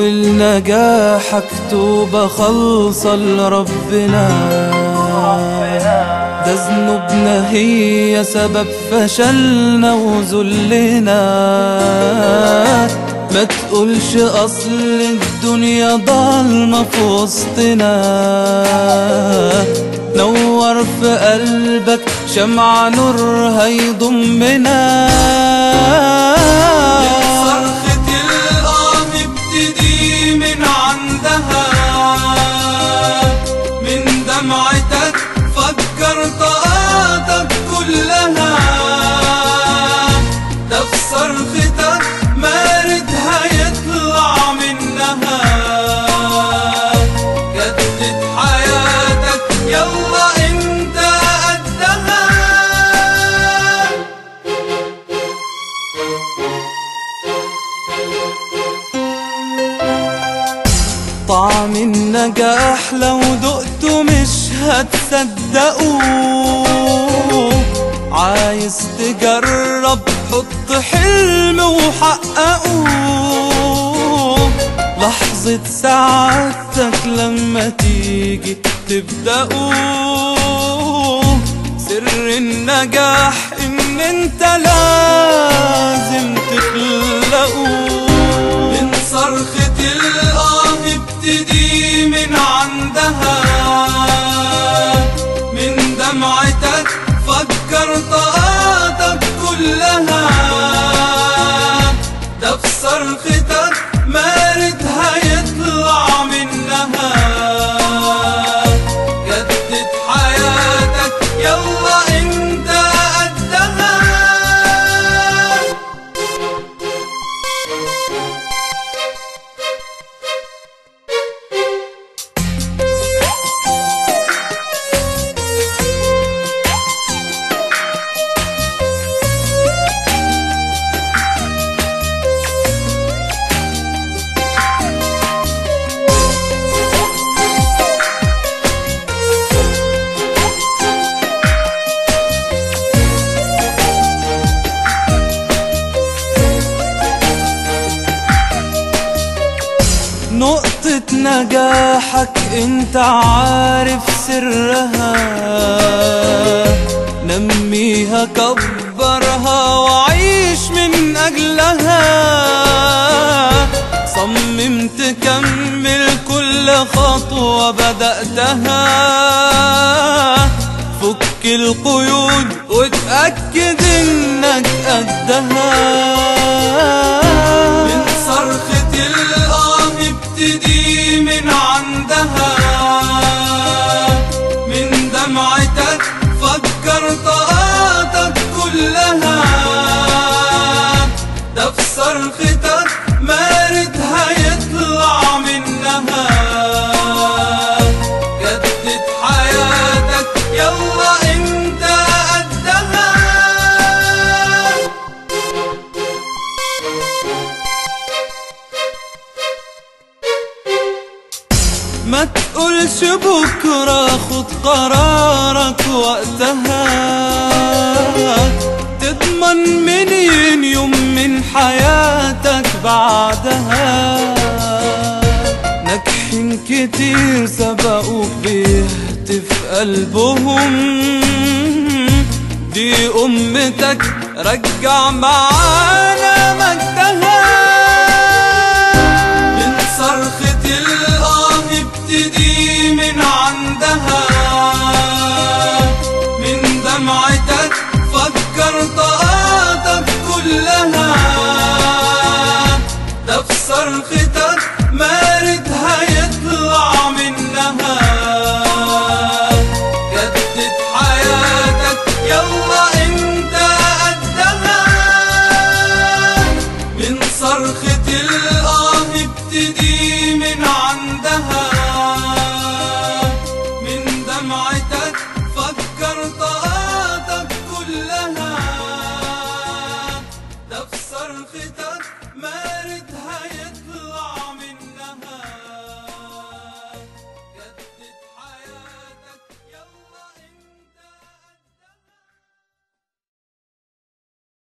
والنجاح توبة خالصة لربنا ده ذنوبنا هي سبب فشلنا وذلنا ما تقولش اصل الدنيا ضلمة في وسطنا نور في قلبك شمعة نور هيضمنا صرخة الآه ابتدي من عندها من دمعتك فكر طاقتك كلها ده في صرختك مارد هيطلع منها جدد حياتك يلا انت قدها طعم النجاح لو دقته مش هتصدقوه عايز تجرب حط حلم وحققوه لحظة سعادتك لما تيجي تبدأوه سر النجاح ان انت لازم تخلقوه من صرخة الآه ابتدي من عندها من دمعتك فكر طاقتك كلها ده في صرختك مارد هيطلع منها جدد حياتك يلا انت قدها نقطة نجاحك انت عارف سرها نميها كبرها وعيش من اجلها صمم تكمل كل خطوة بدأتها فك القيود وتأكد انك قدها من صرخة الآه ابتدي من عندها من دمعتك فكر طاقتك كلها ده في صرختك مارد هيطلع منها جدد حياتك يلا انت قدها ما تقولش بكرة خد قرارك وقتها تضمن منين يوم من حياتك بعدها ناجحين كتير سبقوك بيهتف قلبهم دي أمتك رجع معانا مجدها من صرخة الآه ابتدي من عندها من دمعتك فكر طاقتك كلها ده في صرختك مارد هيطلع منها